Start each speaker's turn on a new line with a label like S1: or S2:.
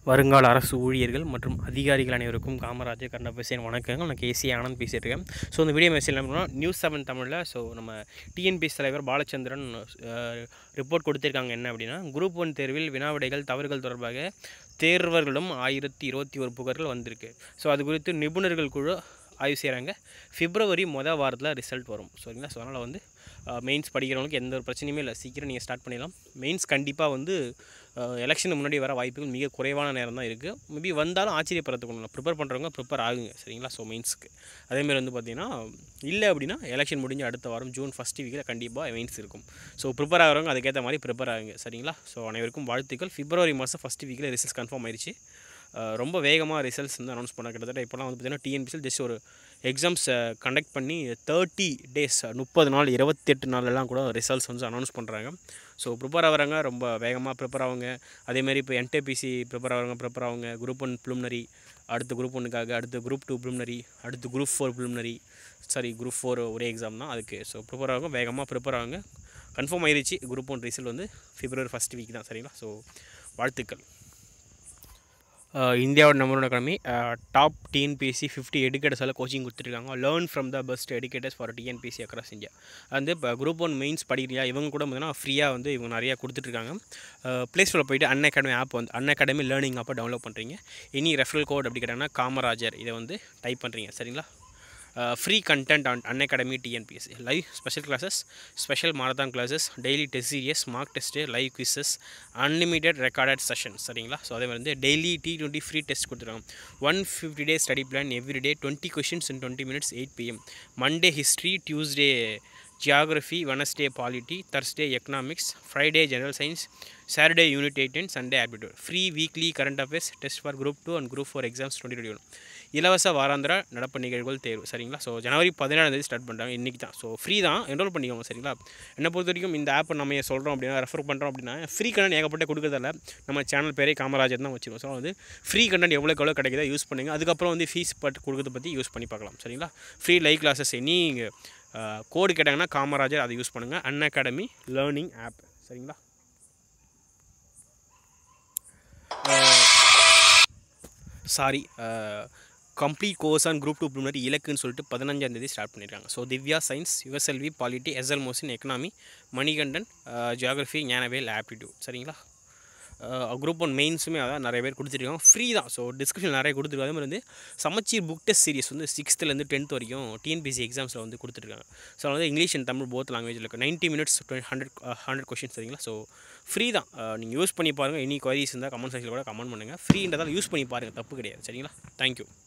S1: வருங்கால அரசு ஊழியர்கள் மற்றும் அதிகாரிகள் அனைவருக்கும் காமராஜர் கண்ணபசேன் வணக்கங்கள் நான் கேசி ஆனந்த் பேசிட்டு இருக்கேன் ஸோ இந்த வீடியோ மெசேஜ் என்ன பண்ணோம் நியூஸ் செவன் தமிழில் ஸோ நம்ம டிஎன்பிஎஸ் தலைவர் பாலச்சந்திரன் ரிப்போர்ட் கொடுத்திருக்காங்க என்ன அப்படின்னா குரூப் ஒன் தேர்வில் வினாவிடைகள் தவறுகள் தொடர்பாக தேர்வர்களும் ஆயிரத்தி இருபத்தி ஒரு புகார்கள் வந்திருக்கு ஸோ அது குறித்து நிபுணர்கள் குழு ஆய்வு செய்கிறாங்க பிப்ரவரி மொதல் வாரத்தில் ரிசல்ட் வரும் சரிங்களா ஸோ அதனால் வந்து மெயின்ஸ் படிக்கிறவங்களுக்கு எந்த ஒரு பிரச்சனையுமே இல்லை சீக்கிரம் நீங்கள் ஸ்டார்ட் பண்ணிடலாம் மெயின்ஸ் கண்டிப்பாக வந்து எலெக்ஷனுக்கு முன்னாடி வர வாய்ப்புகள் மிக குறைவான நேரம் தான் இருக்குது மேபி வந்தாலும் ஆச்சரியப்படுறதுக்கு ஒன்றும் ப்ரிப்பேர் பண்ணுறவங்க ப்ரிப்பேர் ஆகுங்க சரிங்களா ஸோ மெயின்ஸ்க்கு அதேமாதிரி வந்து பார்த்தீங்கன்னா இல்லை அப்படின்னா எலெக்ஷன் முடிஞ்ச அடுத்த வாரம் ஜூன் ஃபஸ்ட் வீக்கில் கண்டிப்பாக மெயின்ஸ் இருக்கும் ஸோ ப்ரிப்பேர் ஆகிறவங்க அதுக்கேற்ற மாதிரி ப்ரிப்பேர் ஆகுங்க சரிங்களா ஸோ அனைவருக்கும் வாழ்த்துக்கள் பிப்ரவரி மாதம் ஃபஸ்ட் வீக்கில் ரிசல்ட்ஸ் கன்ஃபார்ம் ஆயிடுச்சு அஹ் ரொம்ப வேகமாக ரிசல்ட்ஸ் வந்து அனௌன்ஸ் பண்ண கிட்டத்தட்ட இப்போலாம் வந்து பார்த்தீங்கன்னா டிஎன்பிசியில் ஜஸ்ட் ஒரு எக்ஸாம்ஸ் கண்டக்ட் பண்ணி தேர்ட்டி டேஸ் முப்பது நாள் இருபத்தெட்டு நாள்லாம் கூட ரிசல்ட்ஸ் வந்து அனௌன்ஸ் பண்ணுறாங்க ஸோ ப்ரிப்பேர் ஆகிறவங்க ரொம்ப வேகமாக ப்ரிப்பேர் ஆகுங்க அதேமாதிரி இப்போ என்டிபிசி ப்ரிப்பேர் ஆகிறவங்க ப்ரிப்பேர் ஆகுங்க குரூப் ஒன் ப்ளூமினரி அடுத்து குரூப் ஒன்றுக்காக அடுத்து குரூப் டூ ப்ளூமினரி அடுத்து group four preliminary sorry group four ஒரே எக்ஸாம் தான் அதுக்கு ஸோ ப்ரிப்பேர் ஆகுங்க வேகமாக ப்ரிப்பேர் ஆகுங்க கன்ஃபார்ம் ஆயிருச்சு குரூப் ஒன் ரிசல்ட் வந்து பிப்ரவரி ஃபஸ்ட் வீக் தான் சரிங்களா ஸோ வாழ்த்துக்கள் அஹ் இந்தியாவோட number one academy top TNPSC fifty எடுக்கேட்டர்ஸால் கோச்சிங் கொடுத்துருக்காங்க learn from the best educators for TNPSC across India வந்து இப்போ குரூப் ஒன் மெயின்ஸ் படிக்கிறியா இவங்க கூட பார்த்தீங்கன்னா ஃப்ரீயாக வந்து இவங்க நிறையா கொடுத்துட்ருக்காங்க ப்ளே ஸ்டோரில் போயிட்டு அன் அகாடமி ஆப் வந்து அன் அகாடமி லேர்னிங் ஆப்பை டவுன்லோட் பண்ணுறீங்க எனி ரெஃபரல் கோட் அப்படி கேட்டாங்கன்னா காமராஜர் இதை வந்து டைப் பண்ணுறீங்க சரிங்களா free content on Unacademy TNPSC live special classes special marathon classes daily test series mock test live quizzes unlimited recorded session சரிங்களா ஸோ அதே மாதிரி வந்து daily T twenty free test கொடுத்துருக்காங்க one fifty day study plan every day twenty questions in twenty minutes eight PM Monday history Tuesday geography Wednesday polity Thursday economics Friday general science Saturday unit eight and Sunday aptitude free weekly current affairs test for group two and group four exams twenty twenty one இலவச வாராந்திர நடப்பு நிகழ்வுகள் தேர்வு சரிங்களா so ஜனவரி பதினேழாம் தேதி start பண்ணுறாங்க இன்றைக்கி தான் ஸோ ஃப்ரீ தான் என்ரோல் பண்ணிக்கோங்க சரிங்களா என்னை பொறுத்த வரைக்கும் இந்த ஆப்பை நம்ம ஏன் சொல்கிறோம் அப்படின்னா ரெஃபர் பண்ணுறோம் அப்படின்னா ஃப்ரீ கண்டென்ட் ஏகப்பட்ட கொடுக்குறதில்ல நம்ம சேனல் பேரே காமராஜர் தான் வச்சுருவோம் ஸோ வந்து ஃப்ரீ கண்டென்ட் எவ்வளோக்கு எவ்வளோ கிடைக்குதோ யூஸ் பண்ணுங்கள் அதுக்கப்புறம் வந்து ஃபீஸ் பட் கொடுக்கறத பற்றி யூஸ் பண்ணி பார்க்கலாம் சரிங்களா free live classes any code கேட்டாங்கன்னா காமராஜர் அதை யூஸ் பண்ணுங்கள் அன் அகாடமி லேர்னிங் ஆப் சரிங்களா sorry complete course on group two preliminary இலக்குன்னு சொல்லிட்டு பதினஞ்சாம் தேதி ஸ்டார்ட் பண்ணியிருக்காங்க ஸோ திவ்யா சயின்ஸ் யுஎஸ்எல்வி polity S L Mohsin economy Manikandan geography Gnanavel aptitude சரிங்களா குரூப் ஒன் மெயின்ஸுமே அதான் நிறைய பேர் கொடுத்துருக்காங்க ஃப்ரீ தான் ஸோ டிஸ்கிரிப்ஷன் நிறைய கொடுத்துருக்காங்க அதே மாதிரி வந்து சமச்சீர் புக் டெஸ்ட் சீரிஸ் வந்து சிக்ஸ்த்துலேருந்து டென்த் வரைக்கும் டிஎன்பிசி எக்ஸாம்ஸில் வந்து கொடுத்துருக்காங்க ஸோ வந்து இங்கிலீஷ் அண்ட் தமிழ் போத் லாங்குவேஜில் இருக்குது ninety minutes hundred hundred questions சரிங்களா ஸோ ஃப்ரீ தான் நீங்கள் யூஸ் பண்ணி பாருங்கள் எனி குவரிஸ் இருந்தால் கமெண்ட் செக்ஷனில் கூட கமெண்ட் பண்ணுங்கள் ஃப்ரீன்றதால் யூஸ் பண்ணி பாருங்கள் தப்பு கிடையாது சரிங்களா தேங்க்யூ